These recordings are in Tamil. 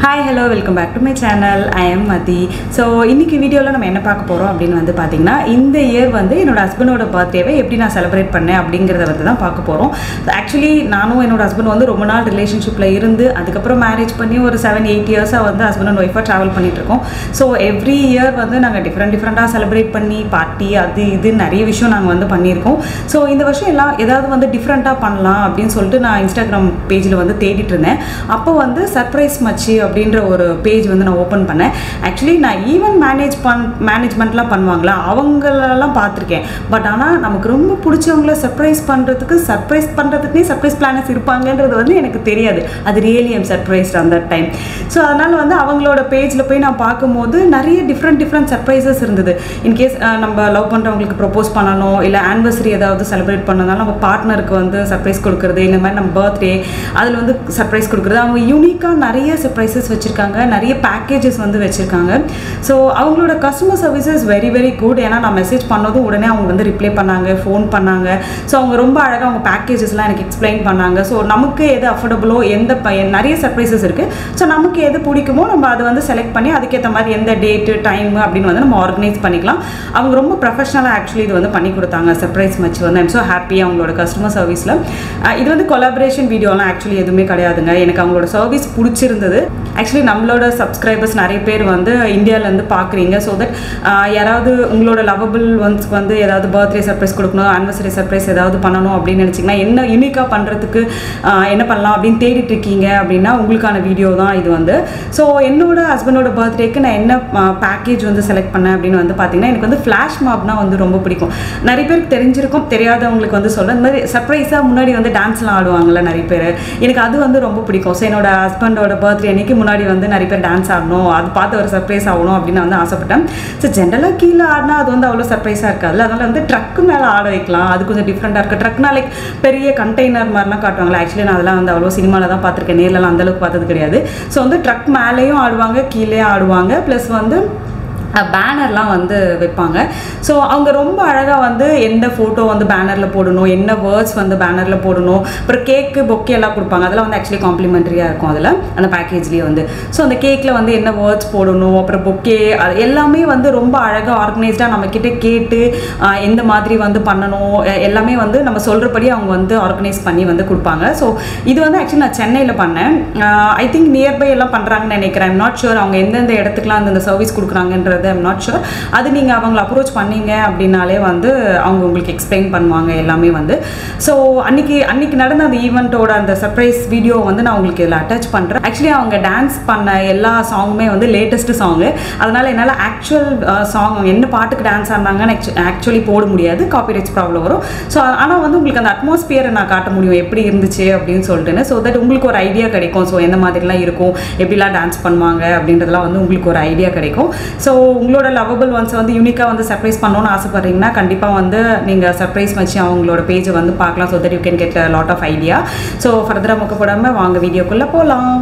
hi hello welcome back to my channel I am Mathi so இன்னைக்கு வீடியோவில் நம்ம என்ன பார்க்க போகிறோம் அப்படின்னு வந்து பார்த்தீங்கன்னா இந்த இயர் வந்து என்னோட ஹஸ்பண்டோட பர்த்டேவை எப்படி நான் செலிப்ரேட் பண்ணேன் அப்படிங்கிறத வந்து தான் பார்க்க போகிறோம் ஆக்சுவலி நானும் என்னோட ஹஸ்பண்ட் வந்து ரொம்ப நாள் ரிலேஷன்ஷிப்பில் இருந்து அதுக்கப்புறம் மேரேஜ் பண்ணி ஒரு செவன் எயிட் இயர்ஸாக வந்து ஹஸ்பண்ட் அண்ட் ஒய்ஃபாக ட்ராவல் பண்ணிட்டு இருக்கோம் ஸோ எவ்ரி இயர் வந்து நாங்கள் டிஃப்ரெண்ட் டிஃப்ரெண்ட்டாக செலிப்ரேட் பண்ணி பார்ட்டி அது இது நிறைய விஷயம் நாங்கள் வந்து பண்ணியிருக்கோம் ஸோ இந்த வருஷம் எல்லாம் ஏதாவது வந்து டிஃப்ரெண்ட்டாக பண்ணலாம் அப்படின்னு சொல்லிட்டு நான் இன்ஸ்டாகிராம் பேஜில் வந்து தேடிட்டு இருந்தேன் அப்போ வந்து சர்ப்ரைஸ் மச்சி அப்படின்ற ஒரு பேஜ் வந்து நான் ஓப்பன் பண்ணேன் ஆக்சுவலி நான் ஈவெண்ட் மேனேஜ் பண் மேனேஜ்மெண்ட்லாம் பண்ணுவாங்களா அவங்களெல்லாம் பார்த்துருக்கேன் பட் ஆனால் நமக்கு ரொம்ப பிடிச்சவங்கள சர்ப்ரைஸ் பண்ணுறதுக்கு சர்ப்ரைஸ் பண்ணுறதுக்குனே சர்ப்ரைஸ் பிளானர்ஸ் இருப்பாங்கன்றது வந்து எனக்கு தெரியாது அது ரியலி எம் சர்ப்ரைஸ்ட் அந்த டைம் ஸோ அதனால் வந்து அவங்களோட பேஜில் போய் நான் பார்க்கும்போது நிறைய டிஃப்ரெண்ட் டிஃப்ரெண்ட் சர்ப்ரைசஸ் இருந்தது இன்கேஸ் நம்ம லவ் பண்ணுறவங்களுக்கு ப்ரொப்போஸ் பண்ணணும் இல்லை ஆனிவர்சரி ஏதாவது செலிப்ரேட் பண்ணனாலும் நம்ம பார்ட்னருக்கு வந்து சர்ப்ரைஸ் கொடுக்குறது இந்த மாதிரி நம்ம பர்த்டே அதில் வந்து சர்ப்ரைஸ் கொடுக்குறது அவங்க யூனிக்காக நிறைய சர்ப்ரைசஸ் வச்சுருக்காங்க நிறைய பேக்கேஜஸ் வந்து வச்சுருக்காங்க ஸோ அவங்களோட customer services very very good ஏன்னா நான் மெசேஜ் பண்ணதும் உடனே அவங்க வந்து ரிப்ளை பண்ணாங்க ஃபோன் பண்ணாங்க ஸோ அவங்க ரொம்ப அழகாக அவங்க பேக்கேஜஸ்லாம் எனக்கு எக்ஸ்பிளைன் பண்ணாங்க ஸோ நமக்கு எது அஃபோர்டபுளோ எந்த ப நிறைய சர்ப்ரைசஸ் இருக்குது ஸோ நமக்கு எது பிடிக்குமோ நம்ம அதை வந்து செலக்ட் பண்ணி அதுக்கேற்ற மாதிரி எந்த டேட்டு டைம் அப்படின்னு வந்து நம்ம ஆர்கனைஸ் பண்ணிக்கலாம் அவங்க ரொம்ப ப்ரொஃபஷனலாக ஆக்சுவலி இது வந்து பண்ணி கொடுத்தாங்க சர்ப்ரைஸ் மச் வந்து ஐம் ஸோ ஹாப்பி அவங்களோட கஸ்டமர் சர்வீஸில் இது வந்து கொலாபரேஷன் வீடியோலாம் ஆக்சுவலி எதுவுமே கிடையாதுங்க எனக்கு அவங்களோட சர்வீஸ் பிடிச்சிருந்தது ஆக்சுவலி நம்மளோட சப்ஸ்கிரைபர்ஸ் நிறைய பேர் வந்து இந்தியாவிலேருந்து பார்க்குறீங்க ஸோ தட் யாராவது உங்களோட லவபிள் ஒன்ஸ்க்கு வந்து ஏதாவது பர்த்டே சர்ப்ரைஸ் கொடுக்கணும் ஆனிவர்சரி சர்ப்ரைஸ் ஏதாவது பண்ணணும் அப்படின்னு நினச்சிங்கன்னா என்ன யூனிக்காக பண்ணுறதுக்கு என்ன பண்ணலாம் அப்படின்னு தேடிட்டு இருக்கீங்க அப்படின்னா உங்களுக்கான வீடியோ தான் இது வந்து ஸோ என்னோட ஹஸ்பண்டோட பர்த்டேக்கு நான் என்ன பேக்கேஜ் வந்து செலக்ட் பண்ணேன் அப்படின்னு வந்து பார்த்தீங்கன்னா எனக்கு வந்து ஃப்ளாஷ் மாப்னா வந்து ரொம்ப பிடிக்கும் நிறைய பேருக்கு தெரிஞ்சிருக்கும் தெரியாதவங்களுக்கு வந்து சொல்கிறேன் இந்த மாதிரி சர்ப்ரைஸாக முன்னாடி வந்து டான்ஸ்லாம் ஆடுவாங்கல்ல நிறைய பேர் எனக்கு அது வந்து ரொம்ப பிடிக்கும் ஸோ என்னோட ஹஸ்பண்டோட பர்த்டே அன்னைக்கு முன்னாடி வந்து நிறைய பேர் டான்ஸ் ஆடணும் அது பார்த்து ஒரு சர்ப்ரைஸ் ஆகணும் அப்படின்னு வந்து ஆசைப்பட்டேன் ஸோ ஜென்ரலாக கீழே ஆடினா அது வந்து அவ்வளோ சர்ப்ரைஸாக இருக்காது அதனால் வந்து ட்ரக்கு மேலே ஆட வைக்கலாம் அது கொஞ்சம் டிஃப்ரெண்ட்டாக இருக்குது ட்ரக்னா லைக் பெரிய கண்டெய்னர் மாதிரிலாம் காட்டுவாங்களா ஆக்சுவலி நான் அதெல்லாம் வந்து அவ்வளோ சினிமாவில் தான் பார்த்துருக்கேன் நேரிலலாம் அந்தளவுக்கு பார்த்தது கிடையாது ஸோ வந்து ட்ரக் மேலேயும் ஆடுவாங்க கீழே ஆடுவாங்க ப்ளஸ் வந்து பேனர்லாம் வந்து வைப்பாங்க ஸோ அவங்க ரொம்ப அழகாக வந்து எந்த ஃபோட்டோ வந்து பேனரில் போடணும் என்ன வேர்ட்ஸ் வந்து பேனரில் போடணும் அப்புறம் கேக்கு பொக்கே எல்லாம் கொடுப்பாங்க அதெல்லாம் வந்து ஆக்சுவலி காம்ப்ளிமெண்ட்ரியாக இருக்கும் அதில் அந்த பேக்கேஜ்லேயே வந்து ஸோ அந்த கேக்கில் வந்து என்ன வேர்ட்ஸ் போடணும் அப்புறம் பொக்கே அது எல்லாமே வந்து ரொம்ப அழகாக ஆர்கனைஸ்டாக நம்மக்கிட்ட கேட்டு எந்த மாதிரி வந்து பண்ணணும் எல்லாமே வந்து நம்ம சொல்கிறபடி அவங்க வந்து ஆர்கனைஸ் பண்ணி வந்து கொடுப்பாங்க ஸோ இது வந்து ஆக்சுவலி நான் சென்னையில் பண்ணேன் ஐ திங்க் நியர்பை எல்லாம் பண்ணுறாங்கன்னு நினைக்கிறேன் ஐம் நாட் ஷுர் அவங்க எந்தெந்த இடத்துக்குலாம் அந்த சர்வீஸ் கொடுக்குறாங்கன்றது பண்ணுறது ஐம் நாட் ஷுர் அது நீங்கள் அவங்கள அப்ரோச் பண்ணீங்க அப்படின்னாலே வந்து அவங்க உங்களுக்கு எக்ஸ்பிளைன் பண்ணுவாங்க எல்லாமே வந்து ஸோ அன்னைக்கு அன்னைக்கு நடந்த அந்த ஈவெண்ட்டோட அந்த சர்ப்ரைஸ் வீடியோ வந்து நான் உங்களுக்கு இதில் அட்டாச் பண்ணுறேன் ஆக்சுவலி அவங்க டான்ஸ் பண்ண எல்லா சாங்குமே வந்து லேட்டஸ்ட் சாங்கு அதனால் என்னால் ஆக்சுவல் சாங் என்ன பாட்டுக்கு டான்ஸ் ஆடினாங்கன்னு ஆக்சுவலி போட முடியாது காப்பிரைட்ஸ் ப்ராப்ளம் வரும் ஸோ ஆனால் வந்து உங்களுக்கு அந்த அட்மாஸ்பியரை நான் காட்ட முடியும் எப்படி இருந்துச்சு அப்படின்னு சொல்லிட்டுன்னு ஸோ தட் உங்களுக்கு ஒரு ஐடியா கிடைக்கும் ஸோ எந்த மாதிரிலாம் இருக்கும் எப்படிலாம் டான்ஸ் பண்ணுவாங்க அப்படின்றதுலாம் வந்து உங்களுக்கு ஒரு ஐடியா கிடைக்கும் ஸோ உங்களோட லவபிள் ஒன்ஸை வந்து யூனிக்காக வந்து சர்ப்ரைஸ் பண்ணணும்னு ஆசைப்பட்றீங்கன்னா கண்டிப்பாக வந்து நீங்கள் சர்ப்ரைஸ் வச்சு அவங்களோட பேஜை வந்து பார்க்கலாம் so that you can get lot of idea so ஃபர்தராக முக்க போடாமல் வாங்க வீடியோக்குள்ளே போகலாம்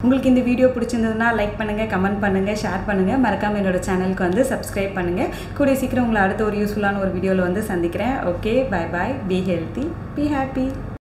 உங்களுக்கு இந்த வீடியோ பிடிச்சிருந்ததுன்னா லைக் பண்ணுங்கள் கமெண்ட் பண்ணுங்கள் ஷேர் பண்ணுங்கள் மறக்காமல் என்னோட சேனலுக்கு வந்து சப்ஸ்கிரைப் பண்ணுங்கள் கூடிய சீக்கிரம் உங்களை அடுத்த ஒரு யூஸ்ஃபுல்லான ஒரு வீடியோவில் வந்து சந்திக்கிறேன் okay bye bye be healthy be happy